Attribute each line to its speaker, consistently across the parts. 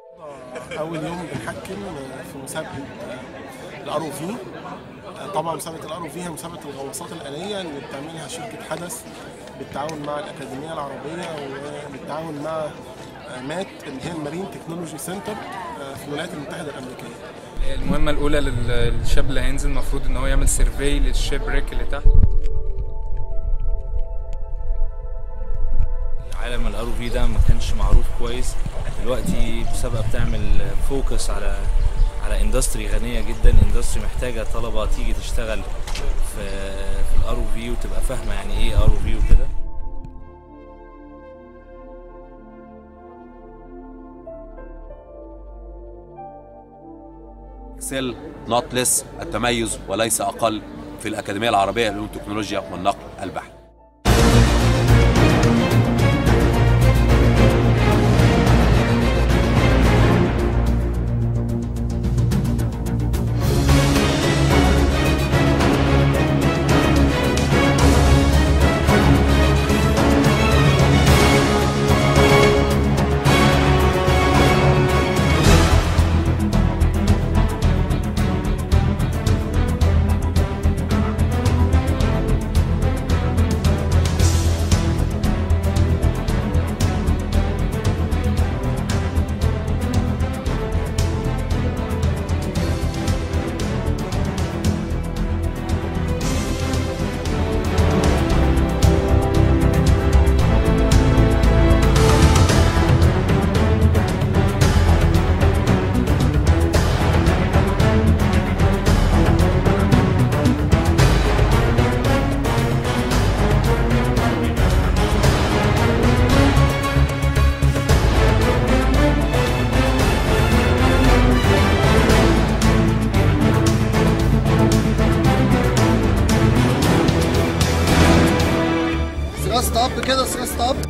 Speaker 1: اول يوم بنحكم في مسابقه الار او في طبعا مسابقه الار او في هي مسابقه الغواصات الاليه اللي بتعملها شركه حدث بالتعاون مع الاكاديميه العربيه وبالتعاون مع مات اللي هي المارين تكنولوجي سنتر في الولايات المتحده الامريكيه
Speaker 2: المهمة الأولى للشاب اللي هينزل المفروض إن هو يعمل سيرفي للشيبريك اللي تحت
Speaker 3: عالم الار في ده ما كانش معروف كويس دلوقتي مسابقه بتعمل فوكس على على اندستري غنيه جدا اندستري محتاجه طلبه تيجي تشتغل في في الار في وتبقى فاهمه يعني ايه ار في وكده
Speaker 4: اكسل نوت ليس التميز وليس اقل في الاكاديميه العربيه للعلوم والتكنولوجيا والنقل البحري
Speaker 5: ثراست اب كده ثراست اب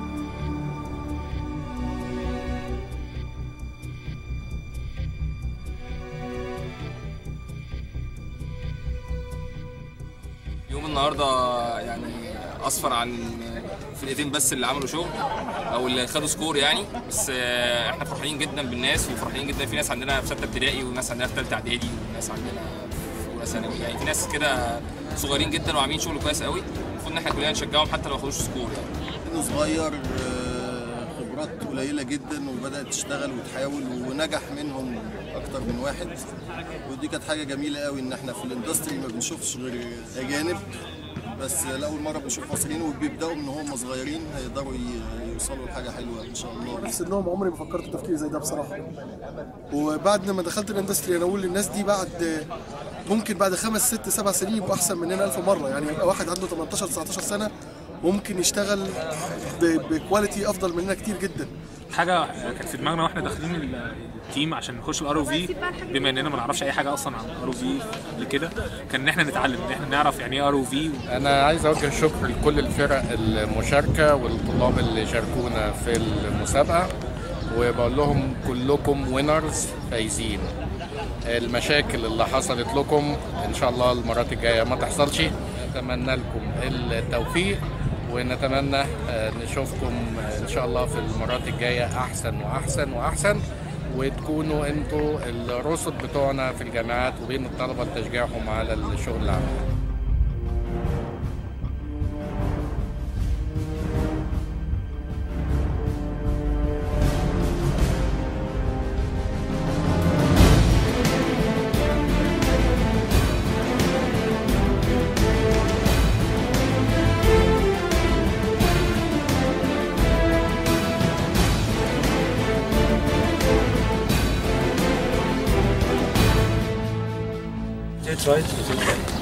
Speaker 6: يوم النهارده يعني اصفر عن فرقتين بس اللي عملوا شغل او اللي خدوا سكور يعني بس آه، احنا فرحانين جدا بالناس وفرحانين جدا في ناس عندنا في سته ابتدائي وناس عندنا في ثالثه اعدادي وناس عندنا في اولى ثانوي يعني في ناس كده صغيرين جدا وعاملين شغل كويس قوي المفروض ان احنا كلنا نشجعهم حتى لو ما خدوش سكور يعني
Speaker 5: انه صغير آه، خبرات قليله جدا وبدات تشتغل وتحاول ونجح منهم اكتر من واحد ودي كانت حاجه جميله قوي ان احنا في الاندستري ما بنشوفش غير اجانب بس لاول مره بنشوف مصريين وبيبداوا من هم صغيرين هيقدروا ي- يوصلوا لحاجه حلوه ان شاء الله
Speaker 1: نفس النوم عمري ما فكرت تفكير زي ده بصراحه وبعد ما دخلت الاندستري انا اقول للناس دي بعد ممكن بعد خمس ست سبع سنين يبقوا احسن مننا ألف مره يعني يبقى واحد عنده 18 19 سنه ممكن يشتغل ب- بكواليتي افضل مننا كتير جدا
Speaker 7: حاجه كانت في دماغنا واحنا داخلين ال- التيم عشان نخش الار او في بما اننا ما نعرفش اي حاجه اصلا عن الار او في قبل كده كان ان احنا نتعلم ان احنا نعرف يعني ايه ار او في
Speaker 8: أنا عايز أوجه شكر لكل الفرق المشاركة والطلاب اللي شاركونا في المسابقة وبقول لهم كلكم وينرز فايزين المشاكل اللي حصلت لكم إن شاء الله المرات الجاية ما تحصلش نتمنى لكم التوفيق ونتمنى آه، نشوفكم إن شاء الله في المرات الجاية أحسن وأحسن وأحسن وتكونوا انتوا الرصد بتوعنا في الجامعات وبين الطلبة لتشجيعهم على الشغل العملي
Speaker 3: Jetzt weiter.